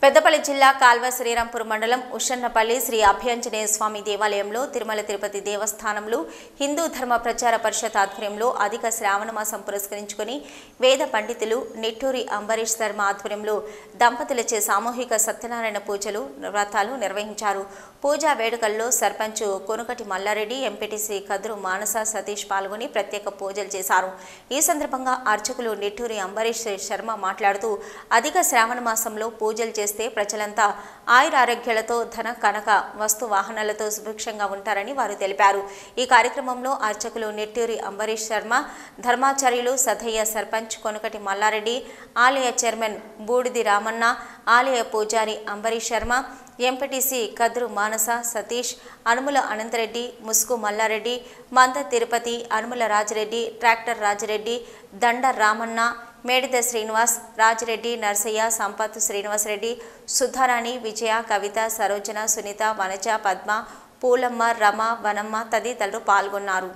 పెద్దపల్లి జిల్లా కాల్వ శ్రీరాంపూర్ మండలం ఉషన్నపల్లి శ్రీ అభయాంజనేయ స్వామి దేవాలయంలో తిరుమల తిరుపతి దేవస్థానంలో హిందూ ధర్మ ప్రచార పరిషత్ ఆధ్వర్యంలో అధిక శ్రావణ మాసం పురస్కరించుకుని వేద పండితులు నిట్టూరి అంబరీష్ శర్మ ఆధ్వర్యంలో దంపతులచే సామూహిక సత్యనారాయణ పూజలు వ్రతాలు నిర్వహించారు పూజా వేడుకల్లో సర్పంచ్ కొనుకటి మల్లారెడ్డి ఎంపీటీసీ కదురు మానస సతీష్ పాల్గొని ప్రత్యేక పూజలు చేశారు ఈ సందర్భంగా అర్చకులు నిట్టూరి అంబరీష్ శర్మ మాట్లాడుతూ అధిక శ్రావణ మాసంలో పూజలు చేస్తే ప్రజలంతా ఆయురారోగ్యాలతో ధన కనక వస్తు వాహనాలతో సుభిక్షంగా ఉంటారని వారు తెలిపారు ఈ కార్యక్రమంలో అర్చకులు నెట్టూరి అంబరీష్ శర్మ ధర్మాచార్యులు సధయ్య సర్పంచ్ కొనుకటి మల్లారెడ్డి ఆలయ చైర్మన్ బూడిది రామన్న ఆలయ పూజారి అంబరీష్ శర్మ ఎంపీటీసీ కదురు మానస సతీష్ అనుముల అనంతరెడ్డి ముసుగు మల్లారెడ్డి మంద తిరుపతి అనుముల రాజిరెడ్డి ట్రాక్టర్ రాజిరెడ్డి దండ రామన్న మేడిద శ్రీనివాస్ రాజిరెడ్డి నర్సయ్య సంపత్ శ్రీనివాసరెడ్డి సుధారాణి విజయ కవిత సరోజన సునీత వనజ పద్మ పూలమ్మ రమ వనమ్మ తదితరులు పాల్గొన్నారు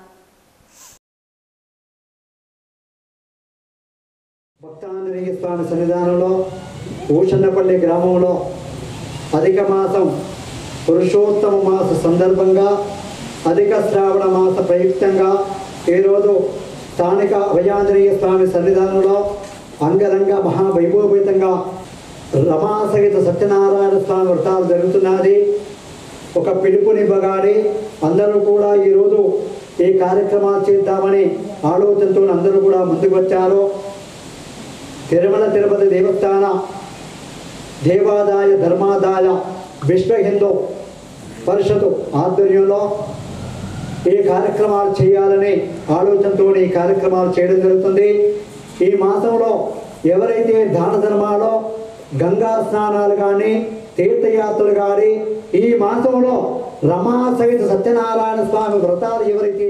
భక్తాంజనేయ స్వామి సన్నిధానంలో ఊషన్నపల్లి గ్రామంలో అధిక మాసం పురుషోత్తమ మాస సందర్భంగా అధిక శ్రావణ మాస ప్రయుక్తంగా ఈరోజు స్థానిక అభయాంజనేయ స్వామి సన్నిధానంలో అంగరంగ మహావైభవపేతంగా రమాసహిత సత్యనారాయణ స్వామి వ్రతాలు జరుగుతున్నది ఒక పిలుపునివ్వగానే అందరూ కూడా ఈరోజు ఈ కార్యక్రమాలు చేద్దామని ఆలోచనతో అందరూ కూడా ముందుకు వచ్చారు తిరుమల తిరుపతి దేవస్థాన దేవాదాయ ధర్మాదాయ విశ్వ హిందూ పరిషత్ ఆధ్వర్యంలో ఈ కార్యక్రమాలు చేయాలని ఆలోచనతో ఈ కార్యక్రమాలు చేయడం జరుగుతుంది ఈ మాసంలో ఎవరైతే దాన ధర్మాలో గంగా స్నానాలు కానీ తీర్థయాత్రలు కానీ ఈ మాసంలో రమా సహిత సత్యనారాయణ స్వామి వ్రతాలు ఎవరైతే